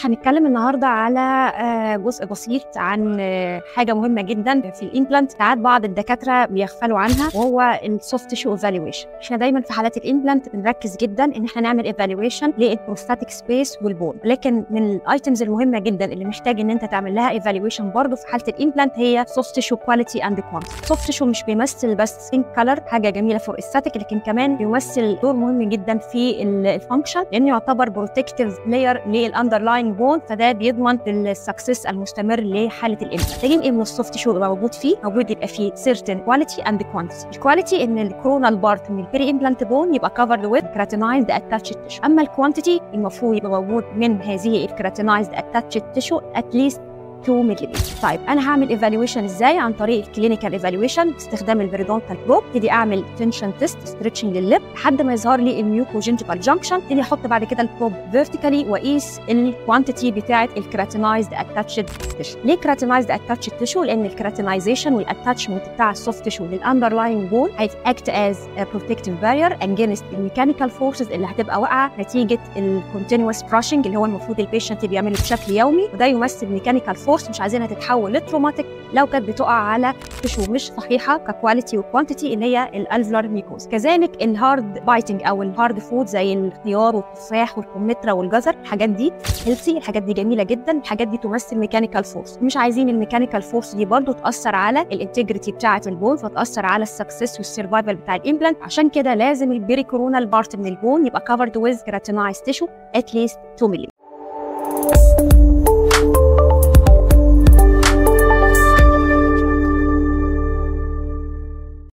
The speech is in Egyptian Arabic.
هنتكلم النهارده على آه، جزء بسيط عن آه، حاجه مهمه جدا في الامبلانت ساعات بعض الدكاتره بيغفلوا عنها وهو السوفت تيشو ايفالويشن احنا دايما في حالات الامبلانت بنركز جدا ان احنا نعمل ايفالويشن للبروستاتيك سبيس والبون لكن من الايتمز المهمه جدا اللي محتاج ان انت تعمل لها ايفالويشن برضه في حاله الامبلانت هي سوفت تيشو كواليتي اند كوانتيتي السوفت تيشو مش بيمثل بس سين كلر حاجه جميله فور استاتيك لكن كمان بيمثل دور مهم جدا في الفانكشن لانه يعتبر بروتكتيف لاير للاندرلاين بون فده بيضمن السكسس المستمر لحاله الامبلانت محتاجين ايه من السوفت تيشو يبقى موجود فيه موجود يبقى فيه سيرتن كواليتي اند كوانتيتي الكواليتي ان الكورونال بارت من البيري امبلانت بون يبقى كفرد ويز كراتينايزد اتاتشد تيشو اما الكوانتيتي المفروض يبقى موجود من هذه الكراتينايزد اتاتشد تيشو اتليست 2 مللي طيب انا هعمل ايفالويشن ازاي عن طريق الكلينيكال ايفالويشن باستخدام البريدونتال بروب ابتدي اعمل تنشن تيست ستريتشنج لللب لحد ما يظهر لي الميوكوجينجيفال جانكشن ابتدي احط بعد كده البروب فيرتيكالي واقيس الكوانتيتي بتاعه الكراتينايزد اتاتشد تيشو ليه كراتينايزد اتاتشد تيشو لان الكراتينايزيشن والاتاتشمنت بتاع السوفت تيشو للاندرلاين بون هيأكت از بروتكتيف بارير اجينست الميكانيكال فورسز اللي هتبقى واقعه نتيجه الكونتينوس براشنج اللي هو المفروض البيشنت بيعمله بشكل يومي وده يمثل ميكانيكال فورس مش عايزينها تتحول لتروماتيك لو كانت بتقع على تشو مش صحيحه ككواليتي وكوانتيتي اللي هي الالفلار ميكوز كذلك الهارد بايتنج او الهارد فود زي الخيار والتفاح والكمثرى والجزر الحاجات دي هيلثي الحاجات دي جميله جدا الحاجات دي تمثل ميكانيكال فورس مش عايزين الميكانيكال فورس دي برضو تاثر على الانتجريتي بتاعه البون فتاثر على السكسس والسرفايفل بتاع الامبلانت عشان كده لازم البيري كورونال بارت من البون يبقى كفرد ويز كراتينايز تيشو اتليست 2 مللي